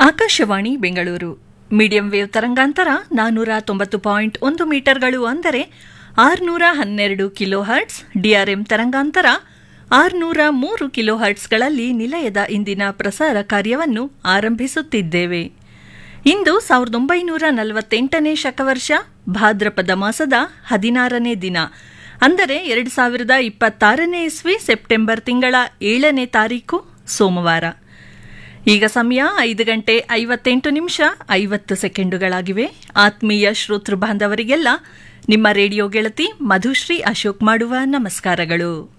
Akashvani Bengaluru medium wave ತರಂಗಾಂತರ ನಾನ್ನೂರ ತೊಂಬತ್ತು ಪಾಯಿಂಟ್ ಒಂದು ಮೀಟರ್ಗಳು ಅಂದರೆ ಆರುನೂರ ಹನ್ನೆರಡು ಕಿಲೋ ಹರ್ಟ್ಸ್ ಡಿಆರ್ಎಂ ತರಂಗಾಂತರ ಆರುನೂರ ಮೂರು ಕಿಲೋ ಹರ್ಟ್ಸ್ಗಳಲ್ಲಿ ನಿಲಯದ ಇಂದಿನ ಪ್ರಸಾರ ಕಾರ್ಯವನ್ನು ಆರಂಭಿಸುತ್ತಿದ್ದೇವೆ ಇಂದು ಸಾವಿರದ ಒಂಬೈನೂರ ನಲವತ್ತೆಂಟನೇ ಶಕವರ್ಷ ಭಾದ್ರಪದ ಮಾಸದ ಹದಿನಾರನೇ ದಿನ ಅಂದರೆ ಎರಡು ಸಾವಿರದ ಇಪ್ಪತ್ತಾರನೇ ಇಸ್ವಿ ಸೆಪ್ಟೆಂಬರ್ ತಿಂಗಳ ಏಳನೇ ತಾರೀಕು ಸೋಮವಾರ ಈಗ ಸಮಯ ಐದು ಗಂಟೆ ಐವತ್ತೆಂಟು ನಿಮಿಷ ಐವತ್ತು ಸೆಕೆಂಡುಗಳಾಗಿವೆ ಆತ್ಮೀಯ ಶ್ರೋತೃ ಬಾಂಧವರಿಗೆಲ್ಲ ನಿಮ್ಮ ರೇಡಿಯೋ ಗೆಳತಿ ಮಧುಶ್ರೀ ಅಶೋಕ್ ಮಾಡುವ ನಮಸ್ಕಾರಗಳು